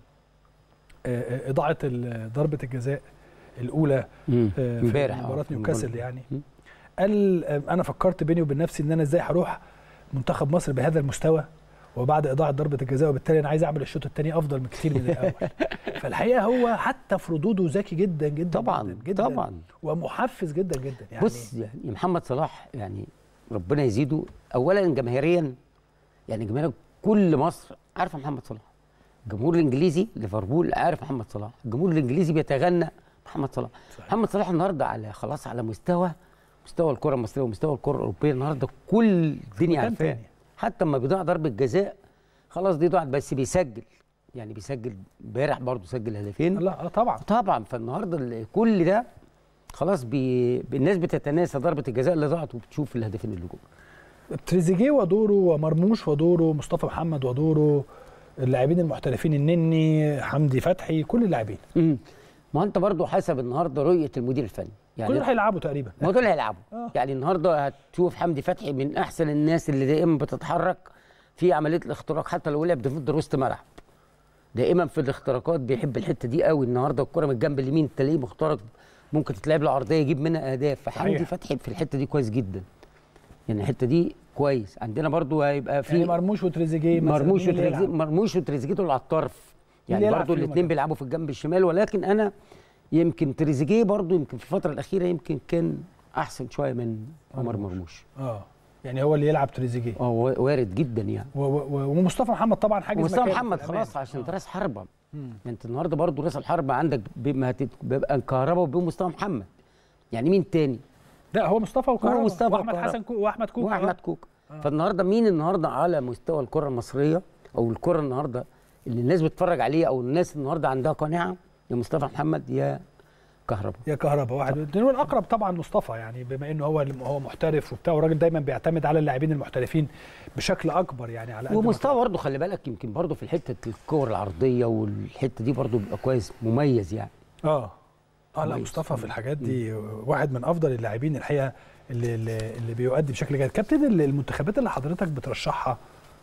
آه، آه، اضاعه ال- ضربه الجزاء الاولى مم. آه، في امبارح آه، مباراه في نيوكاسل المباراة. يعني مم. قال آه، انا فكرت بيني وبين نفسي ان انا ازاي هروح منتخب مصر بهذا المستوى وبعد اضاعه ضربه الجزاء وبالتالي انا عايز اعمل الشوط الثاني افضل من كتير من الاول فالحقيقه هو حتى في ردوده ذكي جدا جدا طبعا جدا, جدا طبعا ومحفز جدا جدا يعني بص يعني محمد صلاح يعني ربنا يزيده اولا جماهيريا يعني جماهير كل مصر عارفه محمد صلاح الجمهور الانجليزي ليفربول عارف محمد صلاح الجمهور الانجليزي بيتغنى محمد صلاح صحيح. محمد صلاح النهارده على خلاص على مستوى مستوى الكره المصريه ومستوى الكره الاوروبيه النهارده كل الدنيا مكان عارفاه تاني. حتى لما بيضيع ضربه جزاء خلاص دي ضاعت بس بيسجل يعني بيسجل امبارح برضه سجل هدفين لا اه طبعا طبعا فالنهارده ال- كل ده خلاص بي... الناس بتتناسى ضربه الجزاء اللي ضاعت وبتشوف الهدفين اللي جم تريزيجيه ودوره ومرموش ودوره مصطفى محمد ودوره اللاعبين المحترفين النني حمدي فتحي كل اللاعبين امم ما انت برضو حسب النهارده رؤيه المدير الفني كل دول يعني هيلعبوا تقريبا ما دول هيلعبوا آه. يعني النهارده هتشوف حمدي فتحي من احسن الناس اللي دائما بتتحرك في عمليه الاختراق حتى لو لعب ضد وسط ملعب دائما في الاختراقات بيحب الحته دي قوي النهارده الكره من الجنب اليمين تلاقيه مخترق ممكن تتلعب له عرضيه يجيب منها اهداف فحمدي صحيح. فتحي في الحته دي كويس جدا يعني الحته دي كويس عندنا برضو هيبقى في يعني مرموش وتريزيجيه مثلا مرموش مين اللي وتريزيجيه يلعب؟ مرموش وتريزيجيه دول على الطرف اللي يعني يلعب برضو فيهم الاثنين كده. بيلعبوا في الجنب الشمال ولكن انا يمكن تريزيجيه برضو يمكن في الفتره الاخيره يمكن كان احسن شويه من عمر مرموش. مرموش اه يعني هو اللي يلعب تريزيجيه اه و- وارد جدا يعني و- و- ومصطفى محمد طبعا حاجز ومصطفى مكانه في محمد الأمان. خلاص عشان آه. انت راس حربه مم. انت النهارده برضو راس الحربه عندك بما هتت- بيبقى الكهرباء وبين مصطفى محمد يعني مين تاني لا هو مصطفى وكهربا مصطفى واحمد وكهربا. حسن كو واحمد كوكا واحمد آه. كوكا فالنهارده مين النهارده على مستوى الكره المصريه او الكره النهارده اللي الناس بتتفرج عليه او الناس النهارده عندها قناعه يا مصطفى محمد يا كهرباء يا كهرباء واحد واثنين والاقرب طبعا مصطفى يعني بما انه هو هو محترف وبتاع والراجل دايما بيعتمد على اللاعبين المحترفين بشكل اكبر يعني على قد ما ومستوى برضه خلي بالك يمكن برضه في الحته الكور العرضيه والحته دي برضه بيبقى كويس مميز يعني اه اه لا كويس. مصطفى في الحاجات دي واحد من افضل اللاعبين الحقيقه اللي اللي, اللي بيؤدي بشكل جيد كابتن ال- المنتخبات اللي حضرتك بترشحها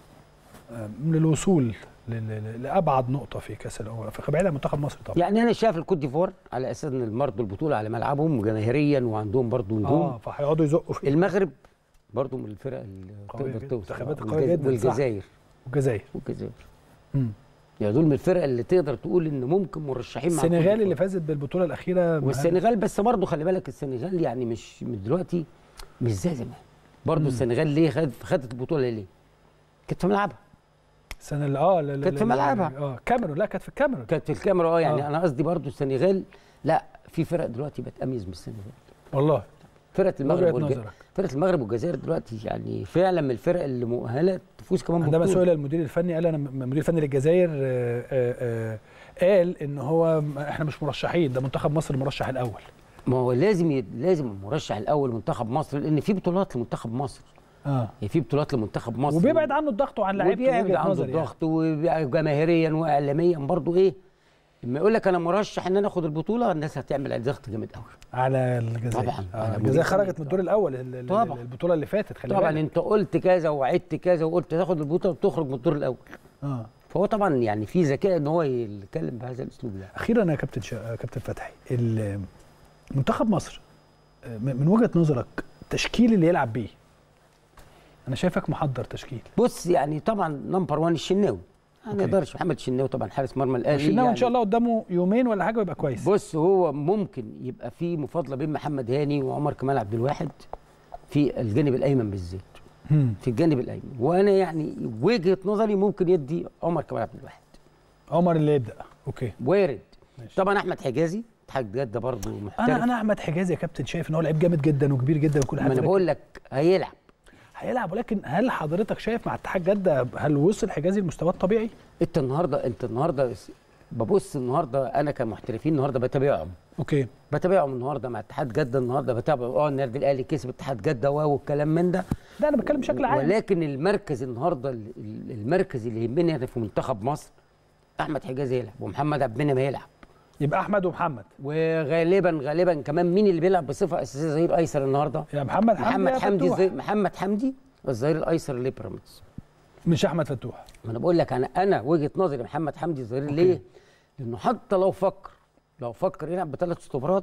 آه، من الوصول ل- ل- لابعد نقطه في كاس الامم الافريقيه بعيد عن منتخب مصر طبعا يعني انا شايف الكوت ديفوار على اساس ان برضه البطوله على ملعبهم وجماهيريا وعندهم برضه نجوم اه فهيقعدوا يزقوا في المغرب برضه من الفرق اللي قوية تقدر جدا. توصل منتخبات آه، قوية والجز- جدا، صح. والجزائر الجزائر والجزائر مم. يعني دول من الفرق اللي تقدر تقول ان ممكن مرشحين مع الكوت السنغال اللي ديفوار. فازت بالبطوله الاخيره والسنغال بس برضه خلي بالك السنغال يعني مش من دلوقتي مش زي زمان برضه السنغال ليه خد خدت البطوله ليه؟ كانت في ملعبها السنه اللي اه لا- لا- كانت في لا- ملعبها. اه كاميرون لا كانت في الكاميرون كانت في الكاميرا اه يعني آه. انا قصدي برضه السنغال لا في فرق دلوقتي بقت اميز من السنغال والله فرقه المغرب وجهه والج... نظرك فرقه المغرب والجزائر دلوقتي يعني فعلا من الفرق اللي مؤهله تفوز كمان عندما ببطولة. سئل المدير الفني قال انا م- المدير الفني للجزائر آه، آه، آه، قال ان هو م- احنا مش مرشحين ده منتخب مصر المرشح الاول ما هو لازم ي... لازم المرشح الاول منتخب مصر لان في بطولات لمنتخب مصر اه يعني في بطولات لمنتخب مصر وبيبعد عنه الضغط وعن لعيبته وبيبعد وجهة عنده نظري يعني. الضغط وجماهيريا واعلاميا برضه ايه لما يقول لك انا مرشح ان انا اخد البطوله الناس هتعمل عليه ضغط جامد قوي على الجزائر طبعاً، آه على الجزائر مدير خرجت فني. من الدور الاول ال- ال- طبعاً. البطوله اللي فاتت خلي طبعا بالك. انت قلت كذا وعدت كذا وقلت تاخد البطوله وتخرج من الدور الاول اه فهو طبعا يعني في ذكاء ان هو يتكلم بهذا الاسلوب ده اخيرا يا كابتن شا... كابتن فتحي ال- منتخب مصر آه، من من وجهه نظرك التشكيل اللي يلعب بيه انا شايفك محضر تشكيل بص يعني طبعا نمبر 1 الشناوي ما أوكي. نقدرش محمد الشناوي طبعا حارس مرمى الاهلي الشناوي يعني ان شاء الله قدامه يومين ولا حاجه ويبقى كويس بص هو ممكن يبقى في مفاضله بين محمد هاني وعمر كمال عبد الواحد في الجانب الايمن بالذات مم. في الجانب الايمن وانا يعني وجهه نظري ممكن يدي عمر كمال عبد الواحد عمر اللي يبدا اوكي وارد ماشي. طبعا احمد حجازي اتحاد جده برضه محترف انا انا احمد حجازي يا كابتن شايف ان هو لعيب جامد جدا وكبير جدا وكل ما حاجه انا بقول لك هيلعب هيلعب ولكن هل حضرتك شايف مع اتحاد جده هل وصل حجازي لمستواه الطبيعي؟ انت النهارده انت النهارده ببص النهارده انا كمحترفين النهارده بتابعهم اوكي بتابعهم النهارده مع اتحاد جده النهارده بتابع اه النادي الاهلي كسب اتحاد جده واو والكلام من ده لا انا بتكلم بشكل عام ولكن المركز النهارده ال- ال- المركز اللي يهمني انا في منتخب مصر احمد حجازي يلعب ومحمد عبد المنعم هيلعب يبقى احمد ومحمد وغالبا غالبا كمان مين اللي بيلعب بصفه اساسيه ظهير ايسر النهارده يا محمد حمدي محمد يا حمدي فتوح. زي محمد حمدي الظهير الايسر لبيراميدز مش احمد فتوح ما انا بقول لك انا انا وجهه نظري محمد حمدي الظهير ليه؟ لانه حتى لو فكر لو فكر يلعب بثلاث استوبرات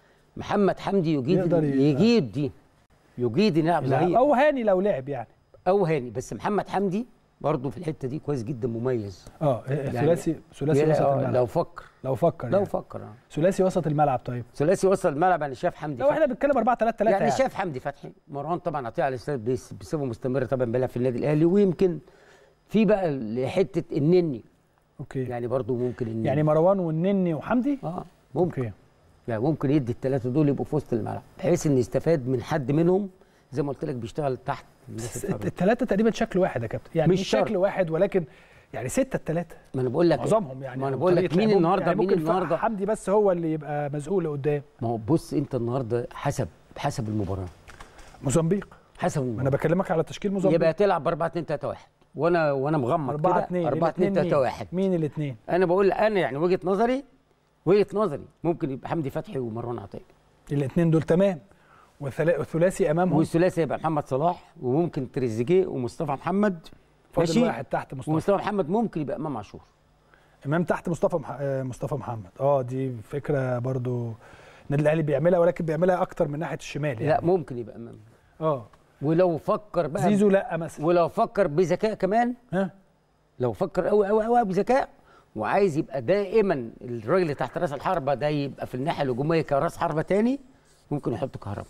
محمد حمدي يجيد يقدر ي- يجيد دي يجيد إن يلعب لا، ظهير او هاني لو لعب يعني او هاني بس محمد حمدي برضه في الحته دي كويس جدا مميز اه ثلاثي ثلاثي يلا- وسط آه، الملعب لو فكر لو فكر لو يعني. فكر آه. ثلاثي وسط الملعب طيب ثلاثي وصل الملعب انا شايف حمدي لو فتحي. احنا بنتكلم 4 3 3 يعني يعني, شايف حمدي فتحي مروان طبعا عطيه على الاستاد بيس- بصفه مستمره طبعا بيلعب في النادي الاهلي ويمكن في بقى حته النني اوكي يعني برضه ممكن النني يعني مروان والنني وحمدي اه ممكن اوكي يعني ممكن يدي الثلاثه دول يبقوا في وسط الملعب بحيث ان يستفاد من حد منهم زي ما قلت لك بيشتغل تحت الناس الفرد. الثلاثه تقريبا شكل واحد يا كابتن يعني مش مش شرط. شكل واحد ولكن يعني ستة الثلاثة ما انا بقول لك معظمهم يعني ما انا أو بقول لك طريقة مين لعبهم. النهارده يعني مين ممكن النهارده حمدي بس هو اللي يبقى مسؤول قدام ما هو بص انت النهارده حسب حسب المباراه موزمبيق حسب ما انا المباراه بكلمك على تشكيل موزمبيق يبقى تلعب ب 4 2 3 1 وانا وانا مغمض 4 كده 2 4 2 3 1 مين الاثنين انا بقول انا يعني وجهه نظري وجهه نظري ممكن يبقى حمدي فتحي ومروان عطيه الاثنين دول تمام والثلا- والثلاثي امامهم والثلاثي يبقى محمد صلاح وممكن تريزيجيه ومصطفى محمد فاضل واحد تحت مصطفى ومصطفى محمد ممكن يبقى امام عاشور امام تحت مصطفى مح... آه، مصطفى محمد اه دي فكره برضو النادي الاهلي بيعملها ولكن بيعملها اكتر من ناحيه الشمال لا يعني ممكن يبقى امام اه ولو فكر بقى زيزو لا مثلا ولو فكر بذكاء كمان ها لو فكر قوي قوي قوي بذكاء وعايز يبقى دائما الراجل اللي تحت راس الحربه ده يبقى في الناحيه الهجوميه كراس حربه تاني ممكن يحط كهرباء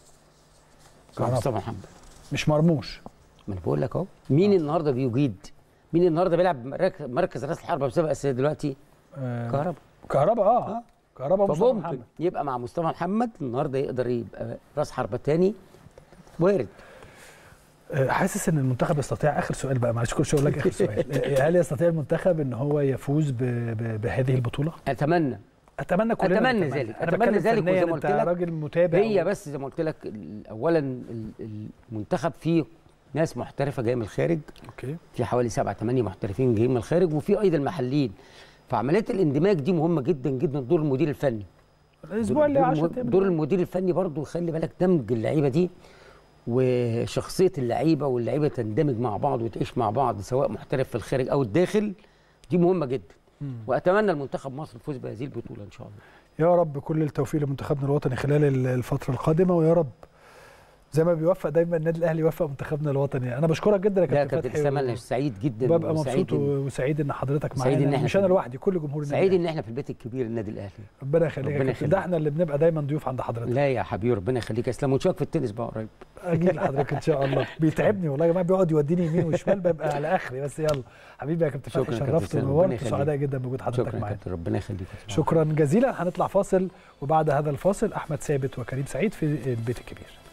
كهربا. مصطفى محمد مش مرموش ما انا بقول لك اهو مين النهارده بيجيد مين النهارده بيلعب مرك- مركز راس الحربه بسبب اساسيه دلوقتي آه كهرباء كهربا اه آه. كهربا ومصطفى فممكن محمد يبقى مع مصطفى محمد النهارده يقدر يبقى راس حربه تاني وارد آه، حاسس ان المنتخب يستطيع اخر سؤال بقى معلش كل شويه اقول لك اخر سؤال آه، هل يستطيع المنتخب ان هو يفوز ب... ب... بهذه البطوله اتمنى اتمنى كلنا أتمنى نتمنى. ذلك. انا أتمنى بتكلم ذلك فنياً، وزي ما انت قلت لك، راجل متابع هي و- بس زي ما قلت لك ال- اولا ال- المنتخب فيه ناس محترفه جايه من الخارج اوكي في حوالي سبعة ثمانية محترفين جايين من الخارج وفي ايضا محليين فعمليه الاندماج دي مهمه جدا جدا دور المدير الفني الاسبوع اللي دور, 10 دور, دور المدير الفني برضو خلي بالك دمج اللعيبه دي وشخصيه اللعيبه واللعيبه تندمج مع بعض وتعيش مع بعض سواء محترف في الخارج او الداخل دي مهمه جدا واتمنى المنتخب مصر يفوز بهذه البطوله ان شاء الله يا رب كل التوفيق لمنتخبنا الوطني خلال ال- الفتره القادمه ويا رب زي ما بيوفق دايما النادي الاهلي يوفق منتخبنا الوطني انا بشكرك جدا يا ده كابتن كابتن فتحي اسلام و- انا سعيد جدا وببقى وسعيد مبسوط إن- وسعيد ان حضرتك سعيد إن معانا إحنا مش في- انا لوحدي كل جمهور النادي سعيد الأهلي. ان احنا في البيت الكبير النادي الاهلي ربنا يخليك يا ربنا كابتن ده يخليك. احنا اللي بنبقى دايما ضيوف عند حضرتك لا يا حبيبي ربنا يخليك يا اسلام ونشوفك في التنس بقى قريب اجي لحضرتك ان شاء الله بيتعبني والله يا جماعه بيقعد يوديني يمين وشمال ببقى على اخري بس يلا حبيبي يا كابتن شكراً فتحي يا كابتن شرفت سلام، ربنا ونورت يخليك. وسعداء جدا بوجود حضرتك شكرا يا معانا كابتن ربنا يخليك يا أسلام. شكرا جزيلا هنطلع فاصل وبعد هذا الفاصل احمد ثابت وكريم سعيد في البيت الكبير